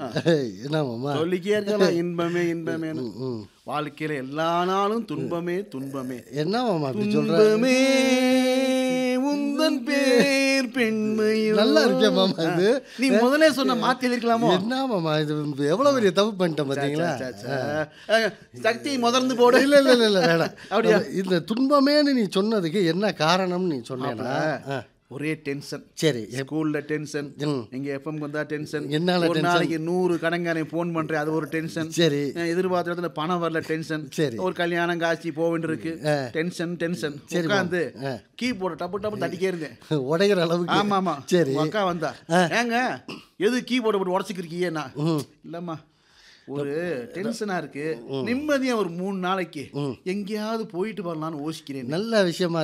என்ன மாமா சொல்லிக்கே இருக்கலாம் இன்பமே இன்பமே ம். வாழ்க்கையில எல்லா நாளும் துன்பமே துன்பமே என்ன மாமா அப்படி சொல்ற துன்பமே உந்தன் பேர் பெண்மையோ நல்லா இருக்கே மாமா இது. நீ முதல்ல சொன்ன மாத்தி இருக்கலாமோ என்ன மாமா இது எவ்வளவு பெரிய தப்பு பண்ணிட்டேன் பாத்தீங்களா சக்தி முதர்ந்து போடு இல்ல இல்ல இல்ல இல்ல வேணாம் அப்படியா? இந்த துன்பமேன்னு நீ சொன்னதுக்கு என்ன காரணம்னு நீ சொன்னேன்னா ஆ, ஒரே டென்ஷன் சரி ஸ்கூல்ல டென்ஷன் ம். இங்க எஃப்எம் வந்தா டென்ஷன் என்னால ஒரு tension? நாளைக்கு நூறு கடங்காரன் ஃபோன் பண்றேன் அது ஒரு டென்ஷன் சரி எதிர்பார்த்த இடத்துல பணம் வரல டென்ஷன் சரி. ஒரு கல்யாணம் காட்சி போக வேண்டியிருக்கு டென்ஷன் டென்ஷன் சரி, உட்காந்து ஆ. கீபோர்டு டப்பு டப்பு தட்டிக்கே இருந்தேன் உடைகிற அளவுக்கு ஆமா ஆமா சரி உங்க அக்கா வந்தா ஏங்க எது கீபோர்டு போட்டு உடச்சிக்கிருக்கீங்கன்னா இல்லம்மா ஒரு டென்ஷனா இருக்கு நிம்மதியா ஒரு மூணு நாளைக்கு எங்கேயாவது போயிட்டு வரலாம்னு யோசிக்கிறேன் நல்ல விஷயமா